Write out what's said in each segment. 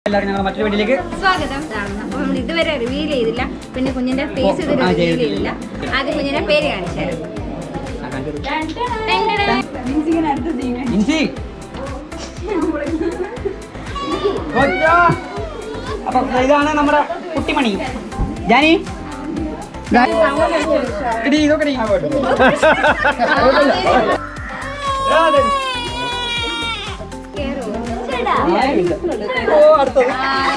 എല്ലാവരും ഞങ്ങളുടെ മറ്റൊരു വീട്ടിലേക്ക് സ്വാഗതം അപ്പൊ നമ്മൾ ഇതുവരെ റിവീൽ ചെയ്തില്ല പിന്നെ കുഞ്ഞിന്റെ ഫേസ് ഇതുവരെ ആ, റിവീൽ ചെയ്തിട്ടില്ല. ചെയ്തില്ല ആദ്യം കുഞ്ഞിന്റെ പേര് കാണിച്ചു തരാം ഇൻസി കൊച്ചോ. അപ്പൊ ഇതാണ് നമ്മുടെ കുട്ടിമണി ജാനി ദാ- ഇടി, ഇതൊക്കെ ഇടി. ഓ, അടുത്തത്.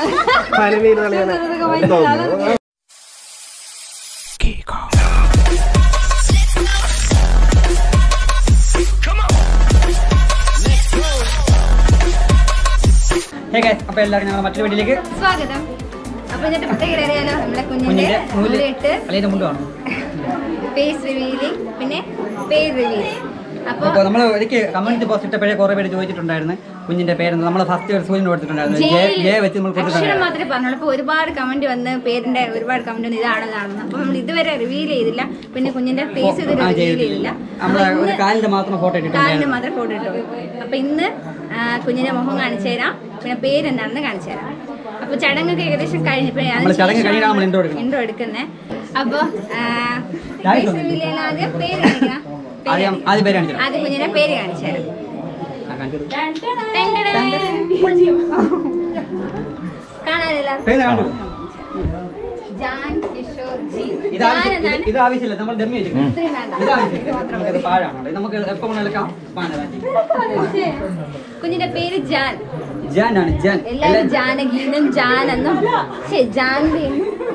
Hey guys, അപ്പൊ എല്ലാവരും ഞങ്ങളുടെ മറ്റൊരു വീട്ടിലേക്ക് സ്വാഗതം അപ്പൊ ഇതിന്റെ പ്രത്യേകത അറിയാലോ നമ്മുടെ കുഞ്ഞിന്റെ കുഞ്ഞിന്റെ നൂല് നൂലിട്ട് അല്ലെങ്കിൽ മുണ്ട് കാണും ഫേസ് റിവീലിംഗ് പിന്നെ പേര് റിവീലിംഗ് അപ്പൊ അപ്പോൾ നമ്മൾ ഒരിക്കൽ കമ്മ്യൂണിറ്റി പോസ്റ്റ് ഇട്ടപ്പോഴേ കുറേ പേര് ചോദിച്ചിട്ടുണ്ടായിരുന്നു കുഞ്ഞിന്റെ പേര് നമ്മൾ ഫസ്റ്റ് ഒരു സൂചന കൊടുത്തിട്ടുണ്ടായിരുന്നു ജെ ജയിൽ ജെ വെച്ച് നമ്മൾ അക്ഷരം കൊടുത്തിട്ടുണ്ടായിരുന്നു മാത്രമേ പറഞ്ഞുള്ളൂ അപ്പൊ ഒരുപാട് കമന്റ് വന്ന് പേരിന്റെ ഒരുപാട് കമന്റ് വന്ന് ഇതാണ് ഇതാണെന്ന് അപ്പൊ നമ്മൾ ഇതുവരെ റിവീൽ ചെയ്തില്ല പിന്നെ കുഞ്ഞിന്റെ ഫേസ് ഇതുവരെ ആ, റിവീൽ ചെയ്തിട്ടില്ല. ചെയ്തില്ല നമ്മളെ അപ്പൊ ഒരു ഇന്ന് കാലിന്റെ മാത്രം ഫോട്ടോ കാലിന് ഇട്ടിട്ടുണ്ടായിരുന്നു മാത്രം ഫോട്ടോ ഇട്ടു അപ്പൊ ഇന്ന് ആ, കുഞ്ഞിന്റെ മുഖം കാണിച്ചു തരാം പിന്നെ പേര് എന്താണെന്ന് കാണിച്ചു തരാം അപ്പൊ ചടങ്ങൊക്കെ ഏകദേശം കഴിഞ്ഞപ്പോ നമ്മള് ചടങ്ങ് കഴിഞ്ഞാണ് നമ്മൾ intro എടുക്കുന്നത്. ഇൻട്രോ എടുക്കുന്നത് അപ്പൊ ആ, Guys, face reveal ചെയ്യാൻ ആദ്യം പേര് കാണിക്കണം പേര് ആദ്യം ആദ്യം പേര് കാണിച്ചു ആദ്യം കുഞ്ഞിന്റെ പേര് കാണിച്ചു തരാം കാണാനില്ല പേര് കണ്ടു ജാൻ കിഷോർ ജി ഇത് ജാൻ ആവശ്യം- എന്നാണ് ഇത് ഇത് ആവശ്യമില്ല നമ്മൾ ഡമ്മി വെച്ചിട്ടുണ്ട് ഇത്രയും വേണ്ട. ഇത് ആവശ്യമില്ല നമുക്കത് പാഴാണ് ഇത് നമുക്ക് എപ്പോൾ വേണമെടുക്കാം കുഞ്ഞിന്റെ പേര് ജാൻ ജാൻ ആണ് ജാൻ എല്ലാരും ജാനകീനും ജാനെന്നും ശേ ജാൻവി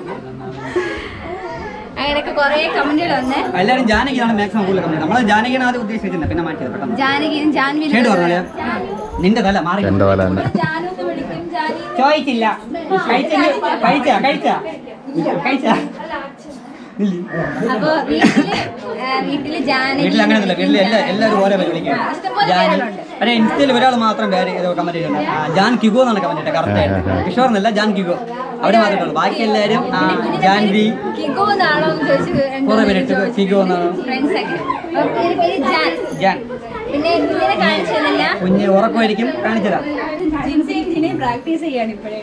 അങ്ങനെയൊക്കെ കുറെ കമന്റുകൾ വന്ന് എല്ലാവരും ജാനകിയാണ് മാക്സിമം കൂടുതൽ കമ്പനി നമ്മൾ ജാനകിയാണ് ആദ്യം ഉദ്ദേശിച്ചിരുന്നത് പിന്നെ മാറ്റിയത് പെട്ടെന്ന് ജാനകീനും ജാൻവി ഷേഡ് പറഞ്ഞാലേ നിന്റെ തല മാറി എന്റെ പോലെ തന്നെ ജാനൂന്ന് വിളിക്കും ജാനി ചോദിച്ചില്ല കഴിച്ചില്ല കഴിച്ചാ കഴിച്ചാ കഴിച്ചാ ഇല്ല. അപ്പൊ വീട്ടില് ആ, വീട്ടില് ജാനകി വീട്ടിൽ അങ്ങനെയൊന്നുമില്ല വീട്ടിൽ എല്ലാ എല്ലാവരും ഓരോ പേര് വിളിക്കും ഇഷ്ടംപോലെ ജാൻ പേരുകളുണ്ട്. അതെ ഇൻസ്റ്റയിൽ ഒരാൾ മാത്രം പേര് കമന്റ് ചെയ്തിട്ടുണ്ട് ആ, ജാൻ കിഗോ എന്നാണ് കമന്റ് ചെയ്തത് കറക്റ്റ് ആയിട്ട് കിഷോർ എന്നല്ല ജാൻ കിഗോ അവിടെ മാത്രമേ ഉള്ളൂ ബാക്കി എല്ലാവരും ആ, ജാൻവി കിഗോ എന്നാണോ എന്ന് ചോദിച്ചു കുറെ പേര് ഇട്ട് കിഗോ എന്നാണ് ഫ്രണ്ട്സ് ഒക്കെ അപ്പൊ കുഞ്ഞിന്റെ പേര് ജാൻ ജാൻ പിന്നെ കുഞ്ഞിനെ കാണിച്ചു തന്നില്ല കുഞ്ഞ് ഉറക്കമായിരിക്കും കാണിച്ചതാ പ്രാക്ടീസ് ചെയ്യാണ് ഇപ്പോഴേ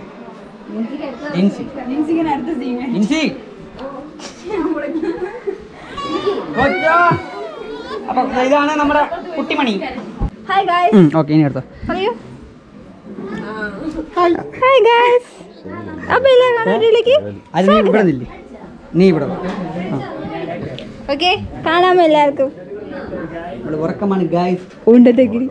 ജിൻസി ജിൻസിങ്ങനെ അടുത്ത സീൻ ജിൻസി കൊച്ചോ. അപ്പൊ ഇതാണ് നമ്മുടെ കുട്ടിമണി ഹായ് ഗായ്സ് ഓക്കെ ഇനി എടുത്തോ പറയൂ ഹായ് ഗായ്സ് അപ്പൊ എല്ലാം കാണാനിലേക്ക് അത് നീ ഇവിടെ നില്ലേ നീ ഇവിടെ വാ. ആ. ഓക്കെ കാണാമോ എല്ലാവർക്കും ഇവിടെ ഉറക്കമാണ് ഗായ്സ് ഉണ്ടത്തെക്കിടി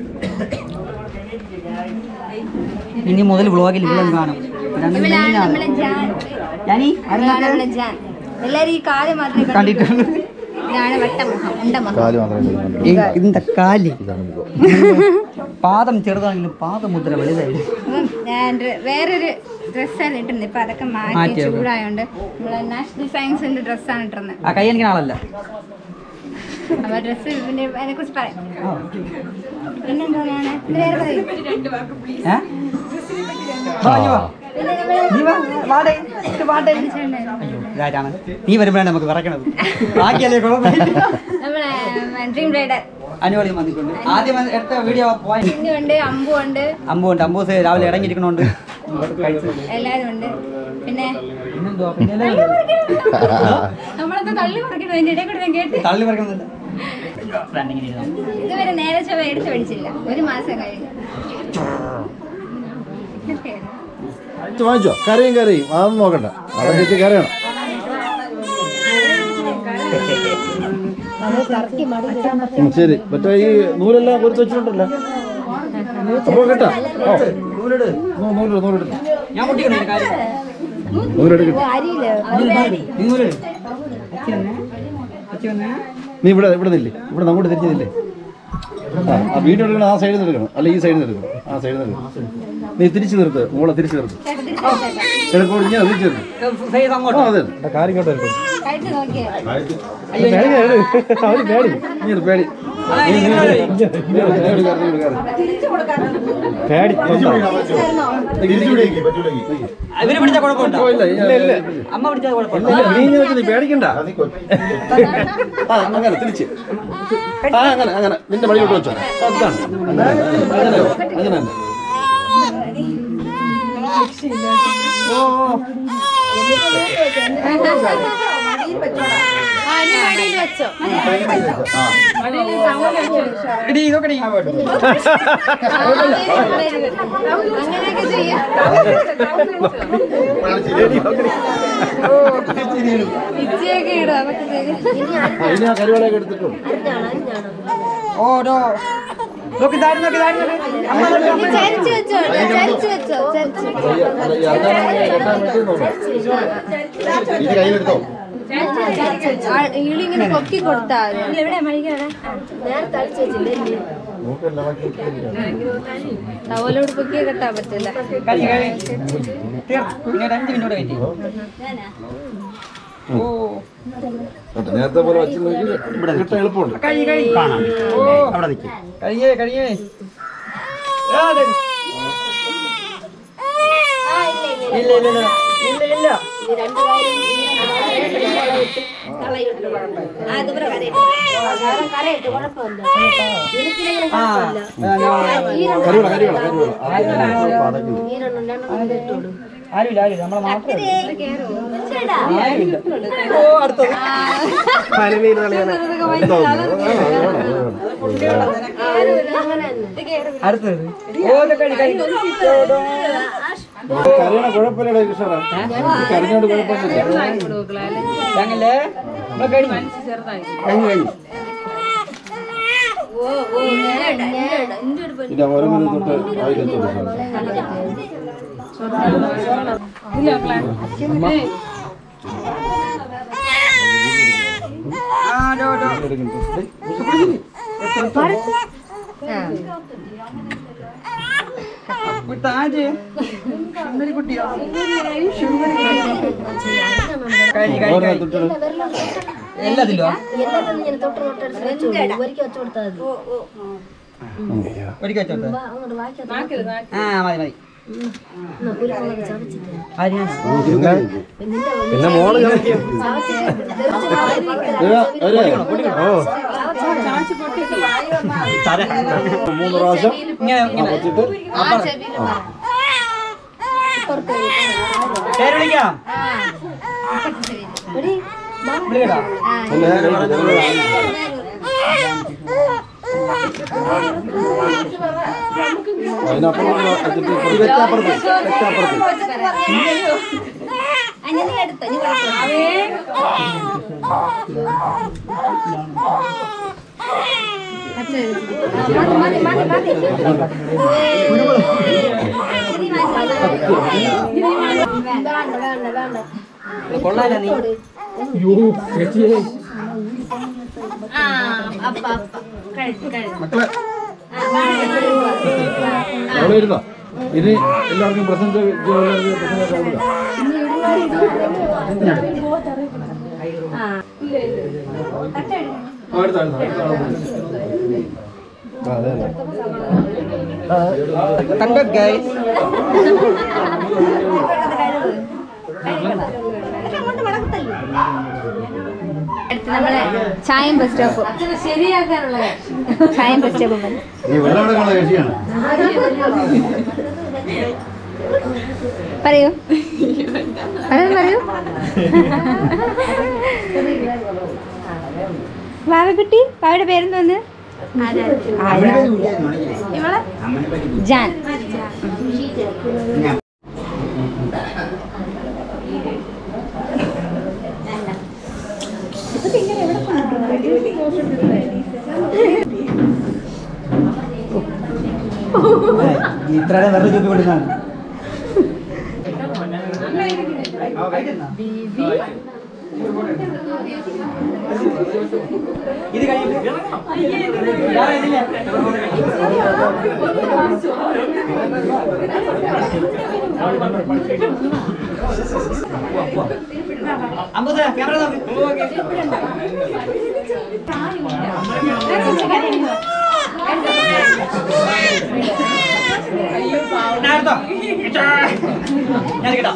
ഇനി മുതൽ വ്ളോഗിൽ ഇവിടെ കാണും രണ്ട് ഇവളാണ് മെയിനാണ്. നമ്മളെ ജാൻ ഞാനീ ഇവളാണ് നമ്മളെ ജാൻ എല്ലാരും ഈ കാല് മാത്രമേ കണ്ടിട്ടുണ്ട് കണ്ടിട്ടുള്ളൂ. ഇതാണ് വട്ടമുഖം ഉണ്ടമുഖം കാല് മാത്രമേ ചെയ്യുന്നുള്ളൂ ഈ ഇതിന്റെ കാല് ഇതാണ് മുഖം പാദം ചെറുതാണെങ്കിലും പാദമുദ്ര വലുതായി അപ്പം ഞാൻ ഡ്ര- വേറൊരു ഡ്രസ്സാണ് ഇട്ടിരുന്നത് ഇപ്പൊ അതൊക്കെ മാറ്റി മാറ്റിയോ? ചൂടായോണ്ട് നമ്മളെ നാഷണൽ സയൻസിന്റെ ഡ്രസ്സാണ് ഇട്ടിരുന്നത് ആ കൈ എനിക്ക് ആളല്ല അപ്പൊ ഡ്രസ്സ് പിന്നെ അതിനെ കുറിച്ച് പറയാം പിന്നെന്താണ് പിന്നെ വേറെ പറയും ഏ? വാ, ഇങ്ങ് വാ. പിന്നെ നമ്മള് നീ വാ, വാടേ, ഇത് വാടേ. കാണിച്ചിട്ടുണ്ടായിരുന്നു. അയ്യോ, ഇതാരാണ് നീ വരുമ്പോഴാണ് നമുക്ക് വിറക്കണത് ബാക്കിയല്ലേ കുഴപ്പമില്ല നമ്മളെ ഡ്രീം റൈഡർ അനുവളി വന്നിട്ടുണ്ട് ആദ്യം വന്ന് എടുത്ത വീഡിയോ പോയി ഉണ്ട് അമ്പു ഉണ്ട് അമ്പുണ്ട് അമ്പൂസ് രാവിലെ ഇറങ്ങിയിരിക്കണോണ്ട് കഴിച്ചു എല്ലാരും ഉണ്ട് പിന്നെ പിന്നെന്തുവാ പിന്നെ എല്ലാം തള്ളി ഉണ്ട്. പറിക്കണം. നമ്മളൊക്കെ തള്ളി പറിക്കണം അതിന്റെ ഇടയിൽ കൂടെ ഞാൻ കേട്ട് തള്ളി പറിക്കണമെന്നില്ല ഫ്രണ്ടിങ്ങനെ ഇരുന്നോ. ഇതുവരെ നേരെ ചൊവ്വ എടുത്ത് പഠിച്ചില്ല ഒരു മാസം കഴിഞ്ഞു ഇത് വാങ്ങിച്ചോ കരയും കരയും അതൊന്നും നോക്കണ്ട അവിടെ വെച്ച് കരയണം ഉം, ശരി മറ്റേ ഈ നൂലെല്ലാം കുറിച്ച് വെച്ചിട്ടുണ്ടല്ലോ അപ്പൊ കേട്ടാ ഓ നൂലിട്. നൂ- നൂലിട് നൂലിട് ഞാൻ പൊട്ടിക്കണേ കാര്യം നൂലിട് കിട്ടും നീ നൂലിട്. അച്ചി വന്നേ. അച്ചി വന്നേ. നീ ഇവിടെ ഇവിടെ നില്ലേ ഇവിടെ അങ്ങോട്ട് തിരിച്ചു നില്ലേ ആ ആ വീഡിയോ എടുക്കണം ആ സൈഡിൽ നിന്ന് എടുക്കണം അല്ല ഈ സൈഡിൽ നിന്ന് എടുക്കണം ആ സൈഡിൽ നിന്ന് എടുക്കണം നീ തിരിച്ചു നിർത്ത് മോളെ തിരിച്ചു നിർത്ത് കിഴക്കോട് ഞാൻ തിരിച്ചു നിർത്ത് ഏ, സൈസ് ആ അങ്ങോട്ട് അതെ കഴിച്ചു നോക്കിയാ അവര് പേടി നീ ഒരു പേടി അതാ, ഇനി ഇങ്ങനെ വരൂ. നീ ഒരു- നീ ഒരു കാര്യം, നീ ഒരു കാര്യം. പേടി ഇവര് പിടിച്ച കുഴപ്പമുണ്ടോ ഓ, ഇല്ല ഇല്ല ഇല്ല അമ്മ പിടിച്ചാൽ കുഴപ്പമില്ല ഇല്ല, നീ ഇങ്ങനെ വെച്ച് നീ പേടിക്കണ്ട ആ അങ്ങനെ തിരിച്ച് ആ അങ്ങനെ അങ്ങനെ നിന്റെ വഴിയോട്ട് വെച്ചോ അതാണ് അങ്ങനെ അങ്ങനെ അങ്ങനെ തന്നെ ആ, ഇനി മടിയിൽ വെച്ചോ എടി ഇതൊക്കെ ആ, അങ്ങനെയൊക്കെ ചെയ്യാം ഇച്ചിയൊക്കെ ഇടും അതൊക്കെ ചെയ്യാം ഇനി ആ കരുവളയൊക്കെ എടുത്തിട്ടും ഓരോ നോക്കി താടി നോക്കി താടി നോക്കി അമ്മ നോക്കി, അമ്മ നോക്കി. ചരിച്ചു വെച്ചോ ചരിച്ചു വെച്ചോ ചരിച്ചു അല്ല ഈ അതാണ് കെട്ടാൻ വേണ്ടി നോക്കാം ഇത് കയ്യിലെടുത്തോ ഇളി ഇങ്ങനെ പൊക്കി കൊടുത്താ മതി. നോക്കല്ല ബാക്കി ടവലോട് പൊക്കിയെ കെട്ടാൻ പറ്റില്ല കഴി കഴി തീർന്നു ഇനി ഒരു അഞ്ച് മിനിറ്റ് വെയിറ്റ് ഓ കേട്ടോ, നേരത്തെ പോലെ വച്ച് നോക്കി ഇവിടെ കിട്ടാൻ എളുപ്പമുണ്ട് കഴി കഴി കാണാം ഓ അവിടെ നിൽക്കും കഴിയേ കഴിയേ ആ, അതെ. ഇല്ല ഇല്ല ഇല്ല ഇല്ല ഇല്ല ആ ആ, ഞാൻ- കരുവള കരുവള കരുവള പതക്കുന്നു ആരുമില്ല ആരുമില്ല നമ്മളെ മാത്രമേ ആരുമില്ല ഓ അടുത്തത് അടുത്തത് ഓ ഇത് കഴി കഴി കരയണ കുഴപ്പമില്ലടോ കൃഷ്ണ കരഞ്ഞോണ്ട് കുഴപ്പമൊന്നുമില്ല ഞങ്ങളെ നമ്മളെ കഴിഞ്ഞു കഴിഞ്ഞു കഴിഞ്ഞു ഇത് ഓരോ മിനിറ്റ് തൊട്ട് ആയിരത്തോട് ആ ഡോ ഡോ താജ് സുന്ദരി കുട്ടിയോ കഴി കഴി ഓരോ കഴി തൊട്ട് എല്ലാത്തിലോ എല്ലാത്തിനും ഇങ്ങനെ തൊട്ട് തൊട്ടടുത്ത് വെച്ചോളൂ ഒരിക്കൽ വെച്ചു കൊടുത്താൽ മതി ഒരിക്കൽ വെച്ചോട്ടെ അങ്ങോട്ട് വായിക്കാത്ത ആ മതി മതി കുരുമുളക് ചതച്ചിട്ട് ആര് ഞാൻ പിന്നെ മോള് തര മൂന്ന് പ്രാവശ്യം ഇങ്ങനെ ഇങ്ങനെ വെച്ചിട്ട് പേര് വിളിക്കാം വിളിക്കട്ടോ പിന്നെ കഴിച്ചു. അതിനപ്പുറം ഒന്ന് വെച്ചിട്ട് ഈ വെച്ചാപ്പുറത്ത് വെച്ചാപ്പുറത്ത് കൊള്ളാല നീ മക്കളെ അവിടെ ഇരുന്നോ ഇനി എല്ലാവർക്കും പ്രസന്റ് എല്ലാവർക്കും പ്രസന്റ് കൊടുക്കാം ആ, എടുത്തോ, എടുത്തോ, എടുത്തോ. ആ, അതെ, അതെ. കണ്ടോ ഗൈസ് അടുത്ത് നമ്മളെ ചായം ബസ് സ്റ്റോപ്പ് ശരിയാക്കാനുള്ള ചായം ബസ് സ്റ്റോപ്പ് മതി നീ വെള്ളം എടുക്കാനുള്ള കക്ഷിയാണ് പറയൂ പറയൂ പറയൂ വാവക്കുട്ടി വാവയുടെ പേരെന്തോന്ന് ഇവളെ ജാൻ ഇത്ര വെറുതെ ചൂപ്പി കൊടുക്കാണ് ഇത് കഴിയും വേറെ ഇതില്ലേ? അമ്പത് ക്യാമറ നോക്ക് ഞാൻ എടുത്തോ ഞാൻ എടുക്കട്ടോ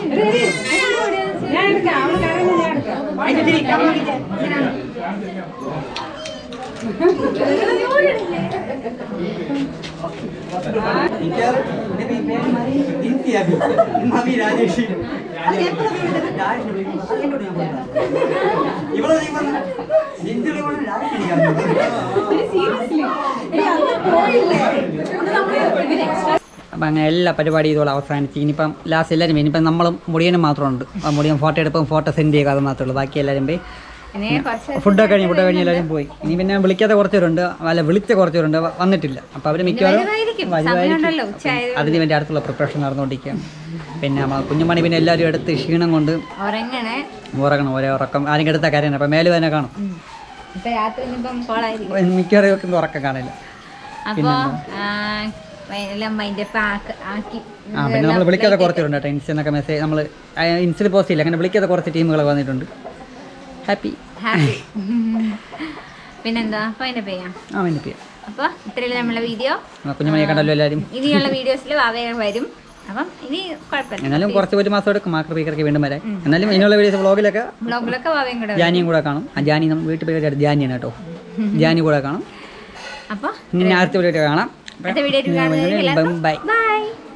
അതിന്റെ തിരി ക്യാമറ നോക്കിക്കേ അപ്പം അങ്ങനെ എല്ലാ പരിപാടിയും ഇതോടെ അവസാനിച്ച് ഇനിയിപ്പം ലാസ്റ്റ് എല്ലാവരും ഇനിയിപ്പം നമ്മളും മുടിയനും മാത്രമുണ്ട് ആ മുടിയൻ ഫോട്ടോ എടുപ്പം ഫോട്ടോ സെൻഡ് ചെയ്യുക അത് മാത്രമേ ഉള്ളൂ ബാക്കി എല്ലാവരും പോയി ഇനി കുറച്ച് ഫുഡൊക്കെ കഴിഞ്ഞ് ഫുഡൊക്കെ കഴിഞ്ഞ് എല്ലാവരും പോയി ഇനി പിന്നെ വിളിക്കാത്ത കുറച്ചുപേരുണ്ട് അല്ല വിളിച്ച കുറച്ചുപേരുണ്ട് വ- വന്നിട്ടില്ല അപ്പോൾ അവർ മിക്കവാറും വരുമായിരിക്കും. വരുമായിരിക്കും. സമയമുണ്ടല്ലോ, ഉച്ചയായത് അതിന് വേണ്ടി അടുത്തുള്ള പ്രിപ്പറേഷൻ നടന്നുകൊണ്ടിരിക്കുകയാണ് പിന്നെ നമ്മ- കുഞ്ഞുമണി പിന്നെ എല്ലാവരും എടുത്ത് ക്ഷീണം കൊണ്ട് ഉറങ്ങണേ ഉറങ്ങണം ഒരേ ഉറക്കം ആരെങ്കിലും എടുത്ത കാര്യം അപ്പം മേല് തന്നെ കാണും ഇപ്പൊ രാത്രി ഇനിയിപ്പം കോളായിരിക്കും മിക്കവാറും വെക്കുന്ന ഉറക്കം കാണില്ല അപ്പൊ ആ, എല്ലാം മൈൻഡ് ആക്കി ആ പിന്നെ നമ്മൾ വിളിക്കാതെ കുറച്ചുണ്ട് കേട്ടോ ഇൻസ്റ്റന്നൊക്കെ മെസ്സേജ് നമ്മൾ ഇൻസ്റ്റയിൽ പോസ്റ്റ് ചെയ്യില്ല അങ്ങനെ വിളിക്കാതെ കുറച്ച് ടീമുകൾ വന്നിട്ടുണ്ട് ഹാപ്പി ഹാപ്പി പിന്നെന്താ അപ്പൊ അതിന്റെ ചെയ്യാം ആ വേണ്ടി അപ്പൊ ഇത്രയുള്ള നമ്മളെ വീഡിയോ കുഞ്ഞുമണിയെ കണ്ടല്ലോ എല്ലാവരും ഇനിയുള്ള വീഡിയോസിൽ അവ വരും അപ്പം ഇനി കുഴപ്പമില്ല എന്നാലും കുറച്ച് ഒരു മാസം എടുക്കും മാക്ര സ്പീക്കർക്ക് വീണ്ടും വരാൻ എന്നാലും ഇനിയുള്ള വീഡിയോസ് വ്ളോഗിലൊക്കെ ബ്ലോഗിലൊക്കെ വാവയും കൂടെ വരും. ജാനിയും കൂടെ കാണും ആ ജാനി നമ്മൾ വീട്ടിൽ പോയി ജാനിയാണ് കേട്ടോ ജാനി കൂടെ കാണും അപ്പൊ ഇനി അടുത്ത വീഡിയോ കാണാം അടുത്ത വീഡിയോ കാണുന്നതിൽ ബൈ ബൈ